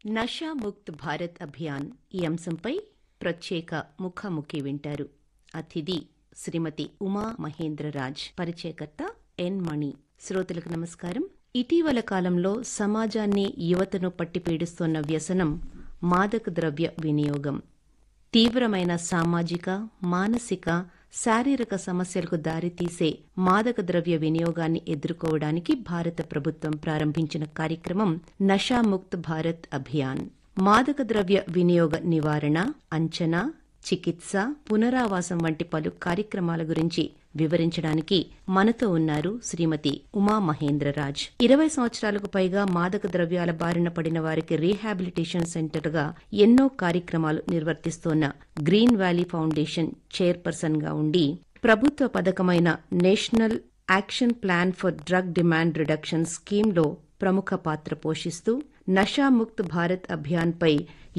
నషా ముక్త్ భారత్ అభియాన్ ఈ అంశంపై ప్రత్యేక ముఖాముఖి వింటారు అతిథి శ్రీమతి ఉమా మహేంద్రరాజ్ పరిచయకర్త ఎన్ మణి శ్రోతలకు నమస్కారం ఇటీవల కాలంలో సమాజాన్ని యువతను పట్టిపీడిస్తోన్న వ్యసనం మాదక ద్రవ్య వినియోగం తీవ్రమైన సామాజిక మానసిక శారీరక సమస్యలకు దారితీసే మాదక ద్రవ్య వినియోగాన్ని ఎదుర్కోవడానికి భారత ప్రభుత్వం ప్రారంభించిన కార్యక్రమం నషాముక్త్ భారత్ అభియాన్ మాదక ద్రవ్య వినియోగ నివారణ అంచనా చికిత్స పునరావాసం వంటి పలు కార్యక్రమాల గురించి వివరించడానికి మనతో ఉన్నారు శ్రీమతి ఉమా మహేంద్రరాజ్ ఇరవై సంవత్సరాలకు పైగా మాదక ద్రవ్యాల బారిన పడిన వారికి రీహాబిలిటేషన్ సెంటర్గా ఎన్నో కార్యక్రమాలు నిర్వర్తిస్తోన్న గ్రీన్ వ్యాలీ ఫౌండేషన్ చైర్పర్సన్ గా ఉండి ప్రభుత్వ పథకమైన national action plan for drug demand reduction స్కీమ్లో ప్రముఖ పాత్ర పోషిస్తూ నషాముక్త్ భారత్ అభియాన్పై